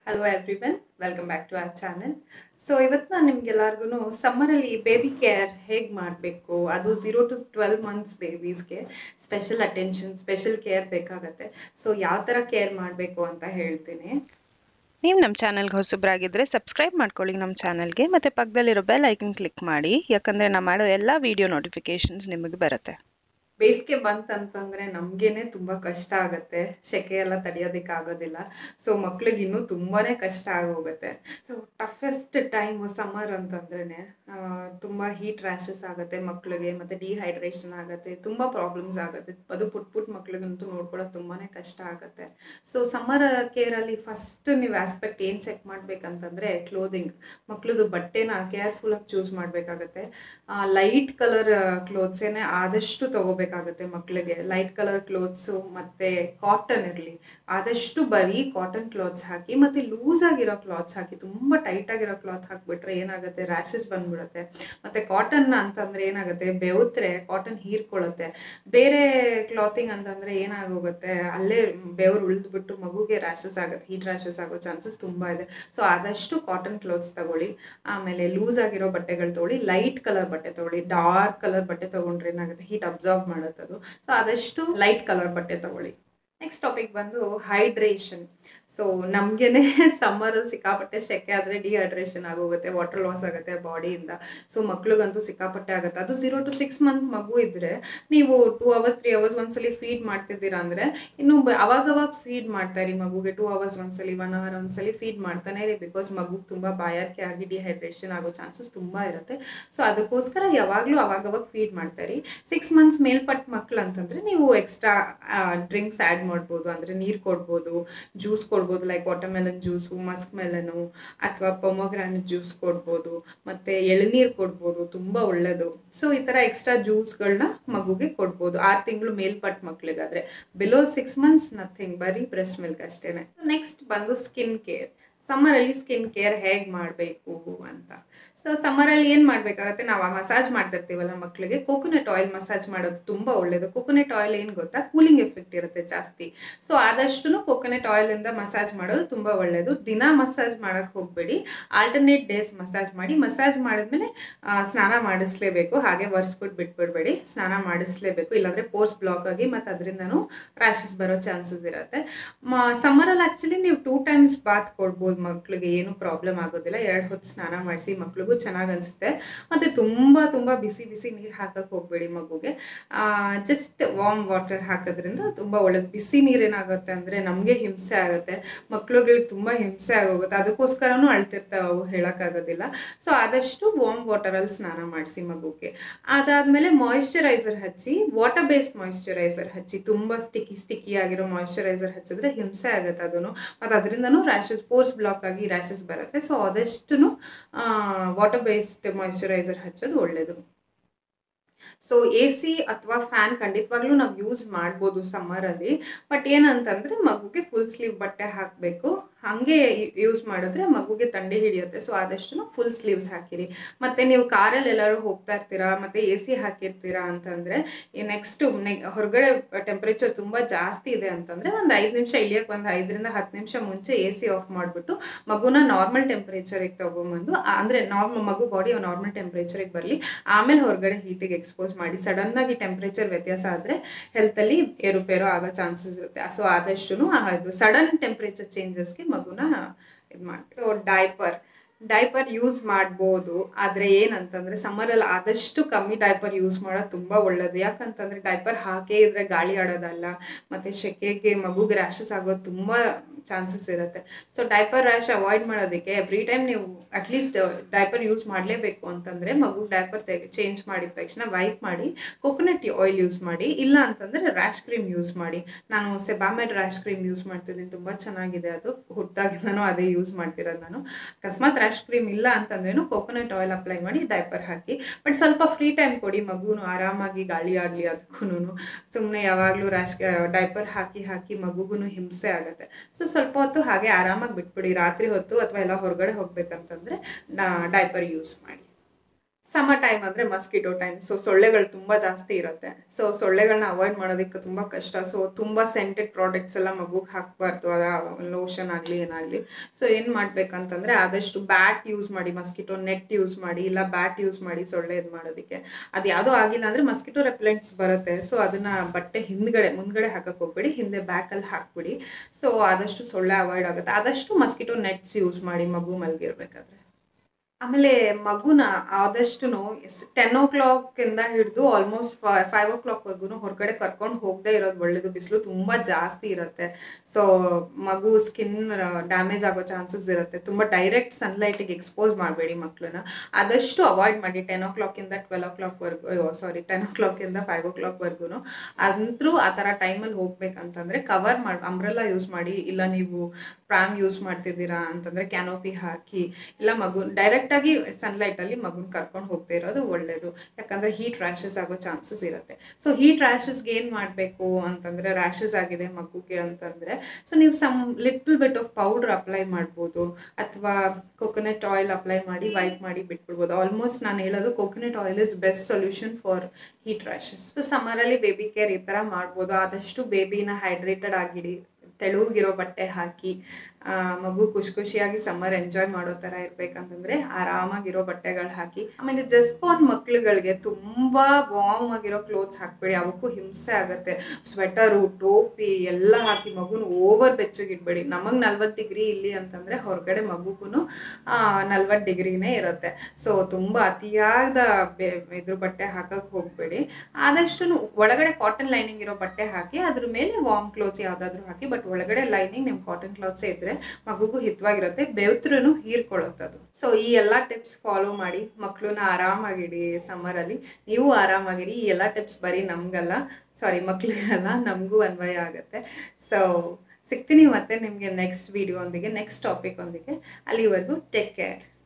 hello everyone welcome back to our channel so ಇವತ್ತು ನಾನು ನಿಮ್ಗೆಲ್ಲರಿಗೂ ಸಮ್ಮರಲ್ಲಿ ಬೇಬಿ ಕೇರ್ ಹೇಗೆ ಮಾಡಬೇಕು ಅದು ಝೀರೋ ಟು ಟ್ವೆಲ್ವ್ ಮಂತ್ಸ್ ಬೇಬೀಸ್ಗೆ ಸ್ಪೆಷಲ್ ಅಟೆನ್ಷನ್ ಸ್ಪೆಷಲ್ ಕೇರ್ ಬೇಕಾಗತ್ತೆ ಸೊ ಯಾವ ಥರ ಕೇರ್ ಮಾಡಬೇಕು ಅಂತ ಹೇಳ್ತೀನಿ ನೀವು ನಮ್ಮ ಚಾನಲ್ಗೆ ಹೊಸಬ್ರಾಗಿದ್ದರೆ ಸಬ್ಸ್ಕ್ರೈಬ್ ಮಾಡ್ಕೊಳ್ಳಿ ನಮ್ಮ ಚಾನಲ್ಗೆ ಮತ್ತು ಪಕ್ಕದಲ್ಲಿರೋ ಬೆಲ್ ಐಕನ್ ಕ್ಲಿಕ್ ಮಾಡಿ ಯಾಕಂದರೆ ನಾವು ಮಾಡೋ ಎಲ್ಲ ವೀಡಿಯೋ ನೋಟಿಫಿಕೇಷನ್ಸ್ ನಿಮಗೆ ಬರುತ್ತೆ ಬೇಸಿಗೆ ಬಂತಂತಂದರೆ ನಮಗೇನೆ ತುಂಬ ಕಷ್ಟ ಆಗುತ್ತೆ ಸೆಕೆ ಎಲ್ಲ ತಡೆಯೋದಕ್ಕೆ ಆಗೋದಿಲ್ಲ ಸೊ ಮಕ್ಳಿಗೆ ಇನ್ನೂ ತುಂಬಾ ಕಷ್ಟ ಆಗೋಗುತ್ತೆ ಸೊ ಟಫೆಸ್ಟ್ ಟೈಮು ಸಮ್ಮರ್ ಅಂತಂದ್ರೇ ತುಂಬ ಹೀಟ್ ರ್ಯಾಷಸ್ ಆಗುತ್ತೆ ಮಕ್ಳಿಗೆ ಮತ್ತು ಡಿಹೈಡ್ರೇಷನ್ ಆಗುತ್ತೆ ತುಂಬ ಪ್ರಾಬ್ಲಮ್ಸ್ ಆಗುತ್ತೆ ಅದು ಪುಟ್ ಪುಟ್ ಮಕ್ಳಿಗಂತೂ ನೋಡ್ಕೊಳ್ಳೋದು ತುಂಬಾ ಕಷ್ಟ ಆಗುತ್ತೆ ಸೊ ಸಮ್ಮರ್ ಕೇರಲ್ಲಿ ಫಸ್ಟ್ ನೀವು ಆಸ್ಪೆಕ್ಟ್ ಏನು ಚೆಕ್ ಮಾಡ್ಬೇಕಂತಂದರೆ ಕ್ಲೋದಿಂಗ್ ಮಕ್ಳದ್ದು ಬಟ್ಟೆನ ಕೇರ್ಫುಲ್ಲಾಗಿ ಚೂಸ್ ಮಾಡಬೇಕಾಗತ್ತೆ ಲೈಟ್ ಕಲರ್ ಕ್ಲೋತ್ಸೇನೆ ಆದಷ್ಟು ತಗೋಬೇಕಾಗುತ್ತೆ ಮಕ್ಕಳಿಗೆ ಲೈಟ್ ಕಲರ್ ಕ್ಲೋತ್ಸು ಮತ್ತು ಕಾಟನ್ ಇರಲಿ ಆದಷ್ಟು ಬರೀ ಕಾಟನ್ ಕ್ಲಾತ್ಸ್ ಹಾಕಿ ಮತ್ತು ಲೂಸ್ ಆಗಿರೋ ಕ್ಲಾತ್ಸ್ ಹಾಕಿ ತುಂಬ ಟೈಟ್ ಆಗಿರೋ ಕ್ಲಾತ್ ಹಾಕಿಬಿಟ್ರೆ ಏನಾಗುತ್ತೆ ರ್ಯಾಷಸ್ ಬಂದ್ಬಿಡುತ್ತೆ ಮತ್ತು ಕಾಟನ್ ಅಂತಂದರೆ ಏನಾಗುತ್ತೆ ಬೆವತ್ರೆ ಕಾಟನ್ ಹೀರ್ಕೊಳ್ಳುತ್ತೆ ಬೇರೆ ಕ್ಲಾತಿಂಗ್ ಅಂತಂದರೆ ಏನಾಗೋಗುತ್ತೆ ಅಲ್ಲೇ ಬೆವರು ಉಳಿದ್ಬಿಟ್ಟು ಮಗುಗೆ ರ್ಯಾಷಸ್ ಆಗುತ್ತೆ ಹೀಟ್ ರ್ಯಾಷಸ್ ಆಗೋ ಚಾನ್ಸಸ್ ತುಂಬ ಇದೆ ಸೊ ಆದಷ್ಟು ಕಾಟನ್ ಕ್ಲೋತ್ಸ್ ತಗೊಳ್ಳಿ ಆಮೇಲೆ ಲೂಸ್ ಆಗಿರೋ ಬಟ್ಟೆಗಳು ತೊಗೊಳ್ಳಿ ಲೈಟ್ ಕಲರ್ ಬಟ್ಟೆ ತೊಗೊಳ್ಳಿ ಡಾರ್ಕ್ ಕಲರ್ ಬಟ್ಟೆ ತೊಗೊಂಡ್ರೆ ಏನಾಗುತ್ತೆ ಹೀಟ್ ಅಬ್ಸಾರ್ಬ್ ಮಾಡುತ್ತೆ ಅದು ಸೊ ಆದಷ್ಟು ಲೈಟ್ ಕಲರ್ ಬಟ್ಟೆ ತೊಗೊಳ್ಳಿ ನೆಕ್ಸ್ಟ್ ಟಾಪಿಕ್ ಬಂದು ಹೈಡ್ರೇಷನ್ ಸೊ ನಮಗೇನೆ ಸಮ್ಮರಲ್ಲಿ ಸಿಕ್ಕಾಪಟ್ಟೆ ಸೆಕೆ ಆದರೆ ಡಿಹೈಡ್ರೇಷನ್ ಆಗೋಗುತ್ತೆ ವಾಟರ್ ಲಾಸ್ ಆಗುತ್ತೆ ಬಾಡಿಯಿಂದ ಸೊ ಮಕ್ಳಿಗಂತೂ ಸಿಕ್ಕಾಪಟ್ಟೆ ಆಗುತ್ತೆ ಅದು ಝೀರೋ ಟು ಸಿಕ್ಸ್ ಮಂತ್ ಮಗು ಇದ್ದರೆ ನೀವು ಟೂ ಅವರ್ಸ್ ತ್ರೀ ಅವರ್ಸ್ ಒಂದ್ಸಲಿ ಫೀಡ್ ಮಾಡ್ತಿದ್ದೀರಾ ಅಂದರೆ ಇನ್ನು ಬ- ಅವಾಗವಾಗ ಫೀಡ್ ಮಾಡ್ತಾ ಇರಿ ಮಗುಗೆ ಟೂ ಅವರ್ಸ್ ಒಂದ್ಸಲಿ ಒನ್ ಅವರ್ ಒಂದ್ಸಲಿ ಫೀಡ್ ಮಾಡ್ತಾನೆ ಇರಿ ಬಿಕಾಸ್ ಮಗುಗೆ ತುಂಬ ಬಾಯಾರಿಕೆ ಆಗಿ ಡಿಹೈಡ್ರೇಷನ್ ಆಗೋ ಚಾನ್ಸಸ್ ತುಂಬ ಇರುತ್ತೆ ಸೊ ಅದಕ್ಕೋಸ್ಕರ ಯಾವಾಗಲೂ ಅವಾಗವಾಗ ಫೀಡ್ ಮಾಡ್ತಾ ಇರಿ ಸಿಕ್ಸ್ ಮಂತ್ಸ್ ಮೇಲ್ಪಟ್ಟ ಮಕ್ಳು ಅಂತಂದರೆ ನೀವು ಎಕ್ಸ್ಟ್ರಾ ಡ್ರಿಂಕ್ಸ್ ಆ್ಯಡ್ ಮಾಡ್ಬೋದು ಅಂದರೆ ನೀರು ಕೊಡ್ಬೋದು ಜ್ಯೂಸ್ ಕೊಡ್ಬೋದು like watermelon juice muskmelon ಅಥವಾ ಪೊಮೊಗ್ರಾನೆಟ್ ಜ್ಯೂಸ್ ಕೊಡ್ಬೋದು ಮತ್ತು ಎಳನೀರು ಕೊಡ್ಬೋದು ತುಂಬ ಒಳ್ಳೆಯದು ಸೊ ಈ ಥರ ಎಕ್ಸ್ಟ್ರಾ ಜ್ಯೂಸ್ಗಳನ್ನ ಮಗುಗೆ ಕೊಡ್ಬೋದು ಆರು ತಿಂಗಳು ಮೇಲ್ಪಟ್ಟ ಮಕ್ಳಿಗಾದರೆ ಬಿಲೋ ಸಿಕ್ಸ್ ಮಂತ್ಸ್ ನಥಿಂಗ್ ಬರೀ ಬ್ರೆಸ್ಟ್ ಮಿಲ್ಕ್ ಅಷ್ಟೇ ನೆಕ್ಸ್ಟ್ ಬಂದು ಸ್ಕಿನ್ ಕೇರ್ ಸಮ್ಮರಲ್ಲಿ ಸ್ಕಿನ್ ಕೇರ್ ಹೇಗೆ ಮಾಡಬೇಕು ಅಂತ ಸೊ ಸಮ್ಮರಲ್ಲಿ ಏನು ಮಾಡಬೇಕಾಗತ್ತೆ ನಾವು ಮಸಾಜ್ ಮಾಡ್ತಿರ್ತೀವಲ್ಲ ಮಕ್ಕಳಿಗೆ ಕೋಕೋನಟ್ ಆಯಿಲ್ ಮಸಾಜ್ ಮಾಡೋದು ತುಂಬ ಒಳ್ಳೆಯದು ಕೋಕೋನಟ್ ಆಯಿಲ್ ಏನು ಗೊತ್ತಾ ಕೂಲಿಂಗ್ ಎಫೆಕ್ಟ್ ಇರುತ್ತೆ ಜಾಸ್ತಿ ಸೊ ಆದಷ್ಟು ಕೋಕೋನಟ್ ಆಯಿಲಿಂದ ಮಸಾಜ್ ಮಾಡೋದು ತುಂಬ ಒಳ್ಳೆಯದು ದಿನ ಮಸಾಜ್ ಮಾಡೋಕ್ಕೆ ಹೋಗಬೇಡಿ ಆಲ್ಟರ್ನೇಟ್ ಡೇಸ್ ಮಸಾಜ್ ಮಾಡಿ ಮಸಾಜ್ ಮಾಡಿದ್ಮೇಲೆ ಆ, ಸ್ನಾನ ಮಾಡಿಸ್ಲೇಬೇಕು ಹಾಗೆ ಒರೆಸ್ಬಿಟ್ಟು ಬಿಟ್ಬಿಡ್ಬೇಡಿ ಸ್ನಾನ ಮಾಡಿಸ್ಲೇಬೇಕು ಇಲ್ಲಾಂದರೆ ಪೋರ್ಸ್ ಬ್ಲಾಕ್ ಆಗಿ ಮತ್ತು ಅದರಿಂದನೂ ರ್ಯಾಷಸ್ ಬರೋ ಚಾನ್ಸಸ್ ಇರುತ್ತೆ ಮ ಸಮ್ಮರಲ್ಲಿ ಆ್ಯಕ್ಚುಲಿ ನೀವು ಟೂ ಟೈಮ್ಸ್ ಬಾತ್ ಕೊಡ್ಬೋದು ಮಕ್ಳಿಗೆ ಏನು ಪ್ರಾಬ್ಲಮ್ ಆಗೋದಿಲ್ಲ ಎರಡು ಹೊತ್ತು ಸ್ನಾನ ಮಾಡಿಸಿ ಮಕ್ಳಿಗೂ ಚೆನ್ನಾಗಿ ಅನಿಸುತ್ತೆ ಮತ್ತು ತುಂಬ ತುಂಬ ಬಿಸಿ ಬಿಸಿ ನೀರು ಹಾಕಕ್ಕೆ ಹೋಗಬೇಡಿ ಮಗುಗೆ ಜಸ್ಟ್ ವಾರ್ಮ್ ವಾಟರ್ ಹಾಕೋದ್ರಿಂದ ತುಂಬ ಒಳ್ಳೇದು ಬಿಸಿ ನೀರು ಏನಾಗುತ್ತೆ ಅಂದರೆ ನಮಗೆ ಹಿಂಸೆ ಆಗುತ್ತೆ ಮಕ್ಳುಗಳಿಗೆ ತುಂಬ ಹಿಂಸೆ ಆಗೋಗುತ್ತೆ ಅದಕ್ಕೋಸ್ಕರನೂ ಅಳ್ತಿರ್ತಾವೆ ಅವು ಹೇಳೋಕ್ಕಾಗೋದಿಲ್ಲ ಸೊ ಆದಷ್ಟು ವಾರ್ಮ್ ವಾಟರಲ್ಲಿ ಸ್ನಾನ ಮಾಡಿಸಿ ಮಗುಗೆ ಅದಾದಮೇಲೆ ಮಾಯಿಶ್ಚರೈಸರ್ ಹಚ್ಚಿ ವಾಟರ್ ಬೇಸ್ಡ್ ಮಾಯಿಶ್ಚರೈಸರ್ ಹಚ್ಚಿ ತುಂಬ ಸ್ಟಿಕ್ಕಿ ಸ್ಟಿಕ್ಕಿ ಆಗಿರೋ ಮಾಯಿಶ್ಚರೈಸರ್ ಹಚ್ಚಿದ್ರೆ ಹಿಂಸೆ ಆಗುತ್ತೆ ಅದೂ ಮತ್ತು ಅದರಿಂದನೂ ರ್ಯಾಷಸ್ ಪೋರ್ಸ್ ಬ್ಲಾಕ್ ಆಗಿ ರ್ಯಾಷಸ್ ಬರುತ್ತೆ ಸೊ ಆದಷ್ಟು ವಾಟರ್ ಬೇಸ್ಡ್ ಮಾಯಿಶ್ಚರೈಸರ್ ಹಚ್ಚೋದು ಒಳ್ಳೆಯದು ಸೊ ಎ ಸಿ ಅಥವಾ ಫ್ಯಾನ್ ಖಂಡಿತವಾಗ್ಲೂ ನಾವು ಯೂಸ್ ಮಾಡ್ಬೋದು ಸಮ್ಮರಲ್ಲಿ ಬಟ್ ಏನಂತಂದರೆ ಮಗುಗೆ ಫುಲ್ ಸ್ಲೀವ್ ಬಟ್ಟೆ ಹಾಕಬೇಕು ಹಾಗೆ ಯೂಸ್ ಮಾಡಿದ್ರೆ ಮಗುಗೆ ಥಂಡಿ ಹಿಡಿಯುತ್ತೆ ಸೊ ಆದಷ್ಟು ಫುಲ್ ಸ್ಲೀವ್ಸ್ ಹಾಕಿರಿ ಮತ್ತು ನೀವು ಕಾರಲ್ಲಿ ಎಲ್ಲರೂ ಹೋಗ್ತಾ ಇರ್ತೀರಾ ಮತ್ತು ಎ ಸಿ ಹಾಕಿರ್ತೀರಾ ಅಂತಂದರೆ ನೆಕ್ಸ್ಟು ನೆ ಹೊರಗಡೆ ಟೆಂಪ್ರೇಚರ್ ತುಂಬ ಜಾಸ್ತಿ ಇದೆ ಅಂತಂದರೆ ಒಂದು ಐದು ನಿಮಿಷ ಇಳಿಯೋಕೆ ಒಂದು ಐದರಿಂದ ಹತ್ತು ನಿಮಿಷ ಮುಂಚೆ ಎ ಸಿ ಆಫ್ ಮಾಡಿಬಿಟ್ಟು ಮಗುನ ನಾರ್ಮಲ್ ಟೆಂಪ್ರೇಚರಿಗೆ ತೊಗೊಂಬಂದು ಅಂದರೆ ನಾರ್ಮಲ್ ಮಗು ಬಾಡಿ ನಾರ್ಮಲ್ ಟೆಂಪ್ರೇಚರಿಗೆ ಬರಲಿ ಆಮೇಲೆ ಹೊರಗಡೆ ಹೀಟಿಗೆ ಎಕ್ಸ್ಪೋಸ್ ಮಾಡಿ ಸಡನ್ನಾಗಿ ಟೆಂಪ್ರೇಚರ್ ವ್ಯತ್ಯಾಸ ಆದರೆ ಹೆಲ್ತಲ್ಲಿ ಏರುಪೇರು ಆಗೋ ಚಾನ್ಸಸ್ ಇರುತ್ತೆ ಸೊ ಆದಷ್ಟು ಇದು ಸಡನ್ ಟೆಂಪ್ರೇಚರ್ ಚೇಂಜಸ್ಗೆ ಮಗುನ ಇದು ಮಾಡಿ ಸೊ ಡೈಪರ್ ಡೈಪರ್ ಯೂಸ್ ಮಾಡ್ಬೋದು ಆದರೆ ಏನಂತಂದರೆ ಸಮ್ಮರಲ್ಲಿ ಆದಷ್ಟು ಕಮ್ಮಿ ಡೈಪರ್ ಯೂಸ್ ಮಾಡೋದು ತುಂಬ ಒಳ್ಳೆಯದು ಯಾಕಂತಂದರೆ ಡೈಪರ್ ಹಾಕೇ ಇದ್ರೆ ಗಾಳಿ ಆಡೋದಲ್ಲ ಮತ್ತು ಸೆಕೆಗೆ ಮಗುಗೆ ರ್ಯಾಷಸ್ ಆಗೋದು ತುಂಬ ಚಾನ್ಸಸ್ ಇರುತ್ತೆ ಸೊ ಡೈಪರ್ ರ್ಯಾಶ್ ಅವಾಯ್ಡ್ ಮಾಡೋದಕ್ಕೆ ಎವ್ರಿ ಟೈಮ್ ನೀವು ಅಟ್ಲೀಸ್ಟ್ ಡೈಪರ್ ಯೂಸ್ ಮಾಡಲೇಬೇಕು ಅಂತಂದರೆ ಮಗು ಡೈಪರ್ ತೆಗೆ ಚೇಂಜ್ ಮಾಡಿದ ತಕ್ಷಣ ವೈಪ್ ಮಾಡಿ ಕೋಕೋನಟ್ ಆಯಿಲ್ ಯೂಸ್ ಮಾಡಿ ಇಲ್ಲ ಅಂತಂದರೆ ರ್ಯಾಶ್ ಕ್ರೀಮ್ ಯೂಸ್ ಮಾಡಿ ನಾನು ಸೆಬಾಮೆಡ್ ರ್ಯಾಶ್ ಕ್ರೀಮ್ ಯೂಸ್ ಮಾಡ್ತಿದ್ದೀನಿ ತುಂಬ ಚೆನ್ನಾಗಿದೆ ಅದು ಹುಟ್ಟಾಗಿಂದನೂ ಅದೇ ಯೂಸ್ ಮಾಡ್ತಿರೋದು ನಾನು ಅಕಸ್ಮಾತ್ ರ್ಯಾಶ್ ಕ್ರೀಮ್ ಇಲ್ಲ ಅಂತಂದ್ರೇನು ಕೋಕೋನಟ್ ಆಯಿಲ್ ಅಪ್ಲೈ ಮಾಡಿ ಡೈಪರ್ ಹಾಕಿ ಬಟ್ ಸ್ವಲ್ಪ ಫ್ರೀ ಟೈಮ್ ಕೊಡಿ ಮಗುನು ಆರಾಮಾಗಿ ಗಾಳಿ ಆಡಲಿ ಅದಕ್ಕೂ ಸುಮ್ಮನೆ ಯಾವಾಗಲೂ ರ್ಯಾಶ್ ಡೈಪರ್ ಹಾಕಿ ಹಾಕಿ ಮಗುಗೂ ಹಿಂಸೆ ಆಗುತ್ತೆ ಸೊ ಸ್ವಲ್ಪ ಹೊತ್ತು ಹಾಗೆ ಆರಾಮಾಗಿ ಬಿಟ್ಬಿಡಿ ರಾತ್ರಿ ಹೊತ್ತು ಅಥವಾ ಎಲ್ಲ ಹೊರಗಡೆ ಹೋಗ್ಬೇಕಂತಂದರೆ ಡೈಪರ್ ಯೂಸ್ ಮಾಡಿ ಸಮ್ಮರ್ ಟೈಮ್ ಅಂದರೆ ಮಸ್ಕಿಟೋ ಟೈಮ್ ಸೊ ಸೊಳ್ಳೆಗಳು ತುಂಬ ಜಾಸ್ತಿ ಇರುತ್ತೆ ಸೊ ಸೊಳ್ಳೆಗಳನ್ನ ಅವಾಯ್ಡ್ ಮಾಡೋದಕ್ಕೆ ತುಂಬ ಕಷ್ಟ ಸೊ ತುಂಬ ಸೆಂಟೆಡ್ ಪ್ರಾಡಕ್ಟ್ಸ್ ಎಲ್ಲ ಮಗುಗೆ ಹಾಕಬಾರ್ದು ಅದ ಲೋಷನ್ ಆಗಲಿ ಏನಾಗಲಿ ಸೊ ಏನು ಮಾಡಬೇಕಂತಂದರೆ ಆದಷ್ಟು ಬ್ಯಾಟ್ ಯೂಸ್ ಮಾಡಿ ಮಸ್ಕಿಟೋ ನೆಟ್ ಯೂಸ್ ಮಾಡಿ ಇಲ್ಲ ಬ್ಯಾಟ್ ಯೂಸ್ ಮಾಡಿ ಸೊಳ್ಳೆ ಇದು ಮಾಡೋದಕ್ಕೆ ಅದು ಯಾವುದೂ ಆಗಿಲ್ಲ ಅಂದರೆ ಮಸ್ಕಿಟೋ ರೆಪ್ಲೆಂಟ್ಸ್ ಬರುತ್ತೆ ಸೊ ಅದನ್ನು ಬಟ್ಟೆ ಹಿಂದ್ಗಡೆ ಮುಂದ್ಗಡೆ ಹಾಕಕ್ಕೆ ಹೋಗ್ಬೇಡಿ ಹಿಂದೆ ಬ್ಯಾಕಲ್ಲಿ ಹಾಕ್ಬಿಡಿ ಸೊ ಆದಷ್ಟು ಸೊಳ್ಳೆ ಅವಾಯ್ಡ್ ಆಗುತ್ತೆ ಆದಷ್ಟು ಮಸ್ಕಿಟೋ ನೆಟ್ಸ್ ಯೂಸ್ ಮಾಡಿ ಮಗು ಮಲಗಿರ್ಬೇಕಾದ್ರೆ ಆಮೇಲೆ ಮಗುನ ಆದಷ್ಟು ಟೆನ್ ಓ ಕ್ಲಾಕಿಂದ ಹಿಡಿದು ಆಲ್ಮೋಸ್ಟ್ ಫೈವ್ ಓ ಕ್ಲಾಕ್ವರೆಗೂ ಹೊರಗಡೆ ಕರ್ಕೊಂಡು ಹೋಗದೆ ಇರೋದು ಒಳ್ಳೇದು ಬಿಸಿಲು ತುಂಬ ಜಾಸ್ತಿ ಇರುತ್ತೆ ಸೊ ಮಗು ಸ್ಕಿನ್ ಡ್ಯಾಮೇಜ್ ಆಗೋ ಚಾನ್ಸಸ್ ಇರುತ್ತೆ ತುಂಬ ಡೈರೆಕ್ಟ್ ಸನ್ಲೈಟಿಗೆ ಎಕ್ಸ್ಪೋಸ್ ಮಾಡಬೇಡಿ ಮಕ್ಕಳನ್ನ ಆದಷ್ಟು ಅವಾಯ್ಡ್ ಮಾಡಿ ಟೆನ್ ಓ ಕ್ಲಾಕಿಂದ ಟ್ವೆಲ್ ಓ ಕ್ಲಾಕ್ವರೆಗೂ ಸಾರಿ ಟೆನ್ ಓ ಕ್ಲಾಕಿಂದ ಫೈವ್ ಓ ಕ್ಲಾಕ್ವರೆಗೂ ಅಂತರೂ ಆ ಥರ ಟೈಮಲ್ಲಿ ಹೋಗ್ಬೇಕಂತಂದರೆ ಕವರ್ ಮಾಡಿ ಅಂಬ್ರೆಲ್ಲ ಯೂಸ್ ಮಾಡಿ ಇಲ್ಲ ನೀವು ಪ್ರಾಮ್ ಯೂಸ್ ಮಾಡ್ತಿದ್ದೀರಾ ಅಂತಂದರೆ ಕ್ಯಾನೋಪಿ ಹಾಕಿ ಇಲ್ಲ ಮಗು ಡೈರೆಕ್ಟಾಗಿ ಸನ್ಲೈಟಲ್ಲಿ ಮಗುನ ಕರ್ಕೊಂಡು ಹೋಗ್ತಾ ಇರೋದು ಒಳ್ಳೆಯದು ಯಾಕಂದರೆ ಹೀಟ್ ರ್ಯಾಷಸ್ ಆಗೋ ಚಾನ್ಸಸ್ ಇರುತ್ತೆ ಸೊ ಹೀಟ್ ರ್ಯಾಷಸ್ಗೆ ಏನು ಮಾಡಬೇಕು ಅಂತಂದರೆ ರ್ಯಾಷಸ್ ಆಗಿದೆ ಮಗುಗೆ ಅಂತಂದರೆ ಸೊ ನೀವು some little bit of powder apply ಮಾಡ್ಬೋದು ಅಥವಾ ಕೊಕೊನಟ್ ಆಯಿಲ್ ಅಪ್ಲೈ ಮಾಡಿ ವೈಪ್ ಮಾಡಿ ಬಿಟ್ಬಿಡ್ಬೋದು ಆಲ್ಮೋಸ್ಟ್ ನಾನು ಹೇಳೋದು coconut oil is best solution for heat rashes so ಸಮ್ಮರಲ್ಲಿ ಬೇಬಿ ಕೇರ್ ಈ ಥರ ಮಾಡ್ಬೋದು ಆದಷ್ಟು ಬೇಬಿನ ಹೈಡ್ರೇಟೆಡ್ ಆಗಿಡಿ ತೆಳುಗಿರೋ ಬಟ್ಟೆ ಹಾಕಿ ಮಗು ಖುಷಿ ಖುಷಿಯಾಗಿ ಸಮ್ಮರ್ ಎಂಜಾಯ್ ಮಾಡೋ ಥರ ಇರ್ಬೇಕಂತಂದ್ರೆ ಆರಾಮಾಗಿರೋ ಬಟ್ಟೆಗಳು ಹಾಕಿ ಆಮೇಲೆ ಜಸ್ಟ್ ಬಾರ್ನ್ ಮಕ್ಳುಗಳಿಗೆ ತುಂಬ ವಾರ್ಮ್ ಆಗಿರೋ ಕ್ಲೋತ್ಸ್ ಹಾಕ್ಬೇಡಿ ಅವಕ್ಕೂ ಹಿಂಸೆ ಆಗುತ್ತೆ ಸ್ವೆಟರು ಟೋಪಿ ಎಲ್ಲ ಹಾಕಿ ಮಗುನ ಓವರ್ ಬೆಚ್ಚಗಿಡ್ಬೇಡಿ ನಮಗೆ ನಲ್ವತ್ತು ಡಿಗ್ರಿ ಇಲ್ಲಿ ಅಂತಂದರೆ ಹೊರಗಡೆ ಮಗುಗೂ ನಲ್ವತ್ತು ಡಿಗ್ರಿನೇ ಇರುತ್ತೆ ಸೊ ತುಂಬ ಅತಿಯಾದ ಬೆ ಇದ್ರ ಬಟ್ಟೆ ಹಾಕಕ್ಕೆ ಹೋಗಬೇಡಿ ಆದಷ್ಟು ಒಳಗಡೆ ಕಾಟನ್ ಲೈನಿಂಗ್ ಇರೋ ಬಟ್ಟೆ ಹಾಕಿ ಅದ್ರ ಮೇಲೆ ವಾರ್ಮ್ ಕ್ಲೋತ್ಸ್ ಯಾವುದಾದ್ರೂ ಹಾಕಿ ಬಟ್ ಒಳಗಡೆ ಲೈನಿಂಗ್ ನಿಮ್ಮ ಕಾಟನ್ ಕ್ಲಾತ್ಸೇ ಇದ್ದರೆ ಮಗುಗೂ ಹಿತವಾಗಿರುತ್ತೆ ಬೆವ್ತ್ರೂ ಹೀರ್ಕೊಳ್ಳುತ್ತದು ಸೊ ಈ ಎಲ್ಲ ಟಿಪ್ಸ್ ಫಾಲೋ ಮಾಡಿ ಮಕ್ಕಳನ್ನ ಆರಾಮಾಗಿಡಿ ಸಮ್ಮರಲ್ಲಿ ನೀವು ಆರಾಮಾಗಿಡಿ ಈ ಎಲ್ಲ ಟಿಪ್ಸ್ ಬರೀ ನಮಗಲ್ಲ ಸಾರಿ ಮಕ್ಳಿಗಲ್ಲ ನಮಗೂ ಅನ್ವಯ ಆಗುತ್ತೆ ಸೊ ಸಿಗ್ತೀನಿ ಮತ್ತೆ ನಿಮಗೆ ನೆಕ್ಸ್ಟ್ ವಿಡಿಯೋ ಒಂದಿಗೆ ನೆಕ್ಸ್ಟ್ ಟಾಪಿಕ್ ಒಂದಿಗೆ ಅಲ್ಲಿವರೆಗೂ ಟೇಕ್ ಕೇರ್